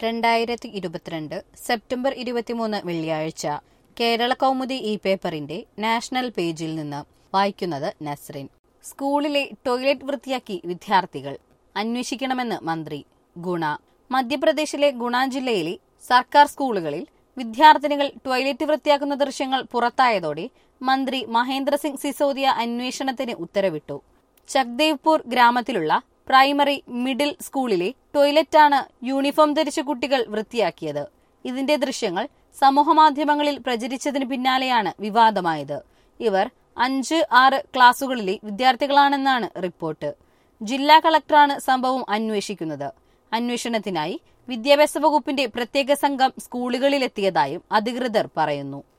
രണ്ടായിരത്തി ഇരുപത്തിരണ്ട് സെപ്റ്റംബർ ഇരുപത്തിമൂന്ന് വെള്ളിയാഴ്ച കേരള കൗമുദി ഈ പേപ്പറിന്റെ നാഷണൽ പേജിൽ നിന്ന് വായിക്കുന്നത് നസ്രിൻ സ്കൂളിലെ ടോയ്ലറ്റ് വൃത്തിയാക്കി വിദ്യാർത്ഥികൾ അന്വേഷിക്കണമെന്ന് മന്ത്രി ഗുണ മധ്യപ്രദേശിലെ ഗുണ ജില്ലയിലെ സർക്കാർ സ്കൂളുകളിൽ വിദ്യാർത്ഥിനികൾ ടോയ്ലറ്റ് വൃത്തിയാക്കുന്ന ദൃശ്യങ്ങൾ പുറത്തായതോടെ മന്ത്രി മഹേന്ദ്ര സിംഗ് സിസോദിയ അന്വേഷണത്തിന് ഉത്തരവിട്ടു ചക്ദേവ്പൂർ ഗ്രാമത്തിലുള്ള പ്രൈമറി മിഡിൽ സ്കൂളിലെ ടോയ്ലറ്റാണ് യൂണിഫോം ധരിച്ച കുട്ടികൾ വൃത്തിയാക്കിയത് ഇതിന്റെ ദൃശ്യങ്ങൾ സമൂഹമാധ്യമങ്ങളിൽ പ്രചരിച്ചതിന് പിന്നാലെയാണ് വിവാദമായത് ഇവർ അഞ്ച് ആറ് ക്ലാസുകളിലെ വിദ്യാർത്ഥികളാണെന്നാണ് റിപ്പോർട്ട് ജില്ലാ കളക്ടറാണ് സംഭവം അന്വേഷിക്കുന്നത് അന്വേഷണത്തിനായി വിദ്യാഭ്യാസ വകുപ്പിന്റെ പ്രത്യേക സംഘം സ്കൂളുകളിലെത്തിയതായും അധികൃതർ പറയുന്നു